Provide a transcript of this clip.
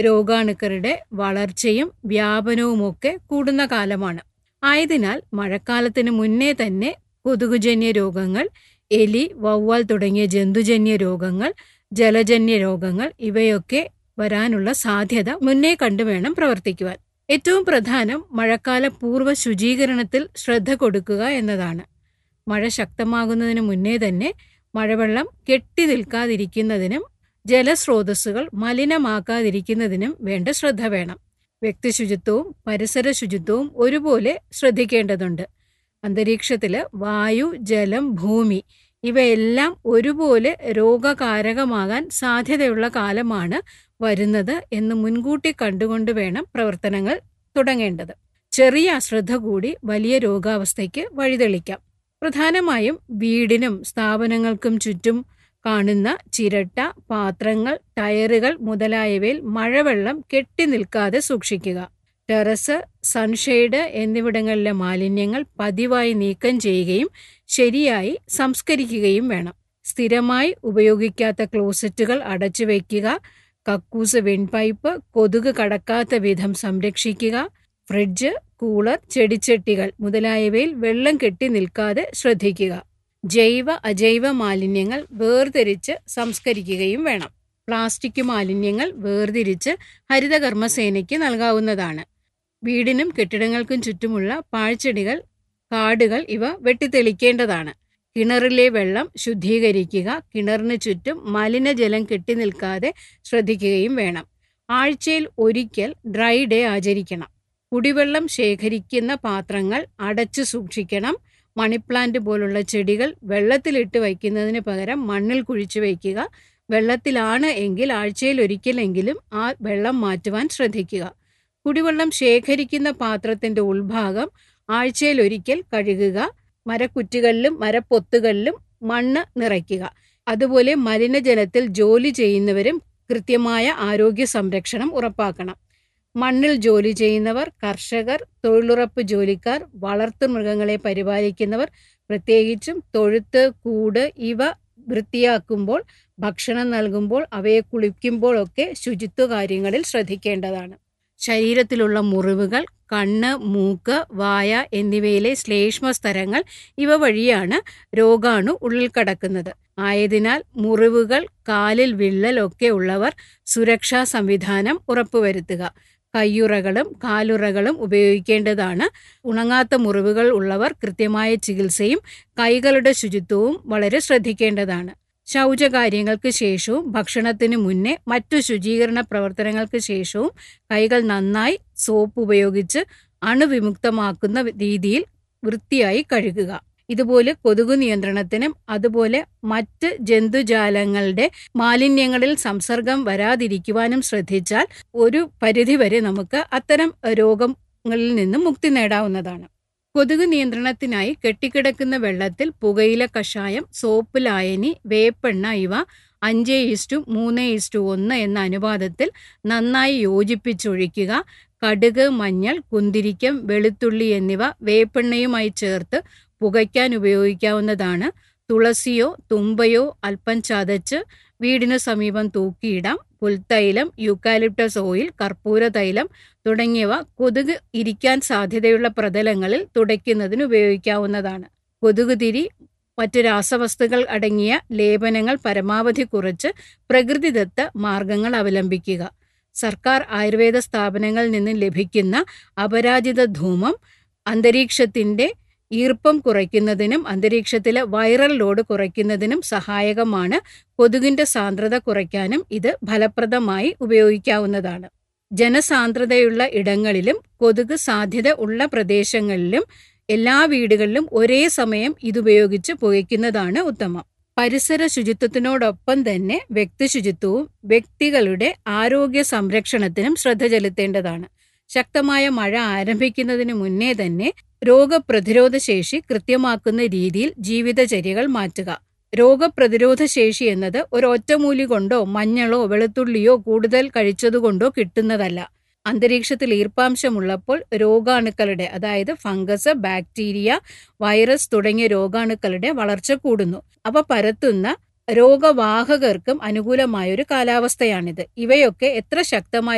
രോഗാണുക്കളുടെ വളർച്ചയും വ്യാപനവുമൊക്കെ കൂടുന്ന കാലമാണ് ആയതിനാൽ മഴക്കാലത്തിന് മുന്നേ തന്നെ കൊതുകുജന്യ രോഗങ്ങൾ എലി വവ്വാൽ തുടങ്ങിയ ജന്തുജന്യ രോഗങ്ങൾ ജലജന്യ രോഗങ്ങൾ ഇവയൊക്കെ വരാനുള്ള സാധ്യത മുന്നേ കണ്ടു വേണം പ്രവർത്തിക്കുവാൻ ഏറ്റവും പ്രധാനം മഴക്കാല പൂർവ്വ ശുചീകരണത്തിൽ ശ്രദ്ധ കൊടുക്കുക എന്നതാണ് മഴ ശക്തമാകുന്നതിന് മുന്നേ തന്നെ മഴവെള്ളം കെട്ടി നിൽക്കാതിരിക്കുന്നതിനും ജലസ്രോതസ്സുകൾ മലിനമാക്കാതിരിക്കുന്നതിനും വേണ്ട ശ്രദ്ധ വേണം വ്യക്തിശുചിത്വവും പരിസര ശുചിത്വവും ഒരുപോലെ ശ്രദ്ധിക്കേണ്ടതുണ്ട് അന്തരീക്ഷത്തിൽ വായു ജലം ഭൂമി ഇവയെല്ലാം ഒരുപോലെ രോഗകാരകമാകാൻ സാധ്യതയുള്ള കാലമാണ് വരുന്നത് എന്ന് മുൻകൂട്ടി കണ്ടുകൊണ്ട് വേണം പ്രവർത്തനങ്ങൾ തുടങ്ങേണ്ടത് ചെറിയ അശ്രദ്ധ കൂടി വലിയ രോഗാവസ്ഥയ്ക്ക് വഴിതെളിക്കാം പ്രധാനമായും വീടിനും സ്ഥാപനങ്ങൾക്കും ചുറ്റും കാണുന്ന ചിരട്ട പാത്രങ്ങൾ ടയറുകൾ മുതലായവയിൽ മഴവെള്ളം കെട്ടി നിൽക്കാതെ സൂക്ഷിക്കുക ടെറസ് സൺഷെയ്ഡ് എന്നിവിടങ്ങളിലെ മാലിന്യങ്ങൾ പതിവായി നീക്കം ചെയ്യുകയും ശരിയായി സംസ്കരിക്കുകയും വേണം സ്ഥിരമായി ഉപയോഗിക്കാത്ത ക്ലോസറ്റുകൾ അടച്ചു വയ്ക്കുക കക്കൂസ് വെൺപൈപ്പ് കൊതുക് കടക്കാത്ത വിധം സംരക്ഷിക്കുക ഫ്രിഡ്ജ് കൂളർ ചെടിച്ചട്ടികൾ മുതലായവയിൽ വെള്ളം കെട്ടി നിൽക്കാതെ ശ്രദ്ധിക്കുക ജൈവ അജൈവ മാലിന്യങ്ങൾ വേർതിരിച്ച് സംസ്കരിക്കുകയും വേണം പ്ലാസ്റ്റിക് മാലിന്യങ്ങൾ വേർതിരിച്ച് ഹരിതകർമ്മസേനയ്ക്ക് നൽകാവുന്നതാണ് വീടിനും കെട്ടിടങ്ങൾക്കും ചുറ്റുമുള്ള പാഴ്ചെടികൾ കാടുകൾ ഇവ വെട്ടിത്തെളിക്കേണ്ടതാണ് കിണറിലെ വെള്ളം ശുദ്ധീകരിക്കുക കിണറിന് ചുറ്റും മലിനജലം കെട്ടി നിൽക്കാതെ ശ്രദ്ധിക്കുകയും വേണം ആഴ്ചയിൽ ഒരിക്കൽ ഡ്രൈ ഡേ ആചരിക്കണം കുടിവെള്ളം ശേഖരിക്കുന്ന പാത്രങ്ങൾ അടച്ചു സൂക്ഷിക്കണം മണിപ്ലാന്റ് പോലുള്ള ചെടികൾ വെള്ളത്തിലിട്ട് വയ്ക്കുന്നതിന് പകരം മണ്ണിൽ കുഴിച്ചു വയ്ക്കുക വെള്ളത്തിലാണ് എങ്കിൽ ആഴ്ചയിൽ ഒരിക്കലെങ്കിലും ആ വെള്ളം മാറ്റുവാൻ ശ്രദ്ധിക്കുക കുടിവെള്ളം ശേഖരിക്കുന്ന പാത്രത്തിന്റെ ഉൾഭാഗം ആഴ്ചയിൽ ഒരിക്കൽ കഴുകുക മരക്കുറ്റികളിലും മരപ്പൊത്തുകളിലും മണ്ണ് നിറയ്ക്കുക അതുപോലെ മലിനജലത്തിൽ ജോലി ചെയ്യുന്നവരും കൃത്യമായ ആരോഗ്യ സംരക്ഷണം ഉറപ്പാക്കണം മണ്ണിൽ ജോലി ചെയ്യുന്നവർ കർഷകർ തൊഴിലുറപ്പ് ജോലിക്കാർ വളർത്തുമൃഗങ്ങളെ പരിപാലിക്കുന്നവർ പ്രത്യേകിച്ചും തൊഴുത്ത് കൂട് ഇവ വൃത്തിയാക്കുമ്പോൾ ഭക്ഷണം നൽകുമ്പോൾ അവയെ കുളിക്കുമ്പോഴൊക്കെ ശുചിത്വ കാര്യങ്ങളിൽ ശ്രദ്ധിക്കേണ്ടതാണ് ശരീരത്തിലുള്ള മുറിവുകൾ കണ്ണ് മൂക്ക് വായ എന്നിവയിലെ ശ്ലേഷ്മ സ്തരങ്ങൾ ഇവ വഴിയാണ് രോഗാണു ഉള്ളിൽ കടക്കുന്നത് ആയതിനാൽ മുറിവുകൾ കാലിൽ വിള്ളൽ ഒക്കെ ഉള്ളവർ സുരക്ഷാ സംവിധാനം ഉറപ്പുവരുത്തുക കയ്യുറകളും കാലുറകളും ഉപയോഗിക്കേണ്ടതാണ് ഉണങ്ങാത്ത മുറിവുകൾ ഉള്ളവർ കൃത്യമായ ചികിത്സയും കൈകളുടെ ശുചിത്വവും വളരെ ശ്രദ്ധിക്കേണ്ടതാണ് ശൗചകാര്യങ്ങൾക്ക് ശേഷവും ഭക്ഷണത്തിന് മുന്നേ മറ്റു ശുചീകരണ പ്രവർത്തനങ്ങൾക്ക് ശേഷവും കൈകൾ നന്നായി സോപ്പ് ഉപയോഗിച്ച് അണുവിമുക്തമാക്കുന്ന രീതിയിൽ വൃത്തിയായി കഴുകുക ഇതുപോലെ കൊതുകു നിയന്ത്രണത്തിനും അതുപോലെ മറ്റ് ജന്തുജാലങ്ങളുടെ മാലിന്യങ്ങളിൽ സംസർഗം വരാതിരിക്കുവാനും ശ്രദ്ധിച്ചാൽ ഒരു പരിധിവരെ നമുക്ക് അത്തരം രോഗങ്ങളിൽ നിന്നും മുക്തി നേടാവുന്നതാണ് കൊതുക് നിയന്ത്രണത്തിനായി കെട്ടിക്കിടക്കുന്ന വെള്ളത്തിൽ പുകയില കഷായം സോപ്പ് ലായനി വേപ്പെണ്ണ ഇവ അഞ്ച് ഈസ്റ്റു മൂന്ന് ഈസ്റ്റു ഒന്ന് എന്ന അനുപാതത്തിൽ നന്നായി യോജിപ്പിച്ചൊഴിക്കുക കടുക് മഞ്ഞൾ കുന്തിരിക്കം വെളുത്തുള്ളി എന്നിവ വേപ്പെണ്ണയുമായി ചേർത്ത് പുകയ്ക്കാൻ ഉപയോഗിക്കാവുന്നതാണ് തുളസിയോ തുമ്പയോ അല്പം ചതച്ച് വീടിനു സമീപം തൂക്കിയിടാം പുൽത്തൈലം യൂക്കാലിപ്റ്റസ് ഓയിൽ കർപ്പൂര തൈലം തുടങ്ങിയവ കൊതുക് ഇരിക്കാൻ സാധ്യതയുള്ള പ്രതലങ്ങളിൽ തുടയ്ക്കുന്നതിന് ഉപയോഗിക്കാവുന്നതാണ് കൊതുക് തിരി മറ്റ് രാസവസ്തുക്കൾ അടങ്ങിയ ലേപനങ്ങൾ പരമാവധി കുറച്ച് പ്രകൃതിദത്ത മാർഗങ്ങൾ അവലംബിക്കുക സർക്കാർ ആയുർവേദ സ്ഥാപനങ്ങളിൽ നിന്ന് ലഭിക്കുന്ന അപരാജിത ധൂമം അന്തരീക്ഷത്തിന്റെ ഈർപ്പം കുറയ്ക്കുന്നതിനും അന്തരീക്ഷത്തിലെ വൈറൽ ലോഡ് കുറയ്ക്കുന്നതിനും സഹായകമാണ് കൊതുകിന്റെ സാന്ദ്രത കുറയ്ക്കാനും ഇത് ഫലപ്രദമായി ഉപയോഗിക്കാവുന്നതാണ് ജനസാന്ദ്രതയുള്ള ഇടങ്ങളിലും കൊതുക് സാധ്യത ഉള്ള പ്രദേശങ്ങളിലും എല്ലാ വീടുകളിലും ഒരേ സമയം ഇതുപയോഗിച്ച് പുകയ്ക്കുന്നതാണ് ഉത്തമം പരിസര ശുചിത്വത്തിനോടൊപ്പം തന്നെ വ്യക്തി ശുചിത്വവും വ്യക്തികളുടെ ആരോഗ്യ സംരക്ഷണത്തിനും ശ്രദ്ധ ചെലുത്തേണ്ടതാണ് ശക്തമായ മഴ ആരംഭിക്കുന്നതിന് മുന്നേ തന്നെ രോഗപ്രതിരോധ ശേഷി കൃത്യമാക്കുന്ന രീതിയിൽ ജീവിതചര്യകൾ മാറ്റുക രോഗപ്രതിരോധ ശേഷി എന്നത് ഒരു ഒറ്റമൂലി കൊണ്ടോ മഞ്ഞളോ വെളുത്തുള്ളിയോ കൂടുതൽ കഴിച്ചതുകൊണ്ടോ കിട്ടുന്നതല്ല അന്തരീക്ഷത്തിൽ ഈർപ്പാംശമുള്ളപ്പോൾ രോഗാണുക്കളുടെ അതായത് ഫംഗസ് ബാക്ടീരിയ വൈറസ് തുടങ്ങിയ രോഗാണുക്കളുടെ വളർച്ച കൂടുന്നു അവ പരത്തുന്ന രോഗവാഹകർക്കും അനുകൂലമായൊരു കാലാവസ്ഥയാണിത് ഇവയൊക്കെ എത്ര ശക്തമായി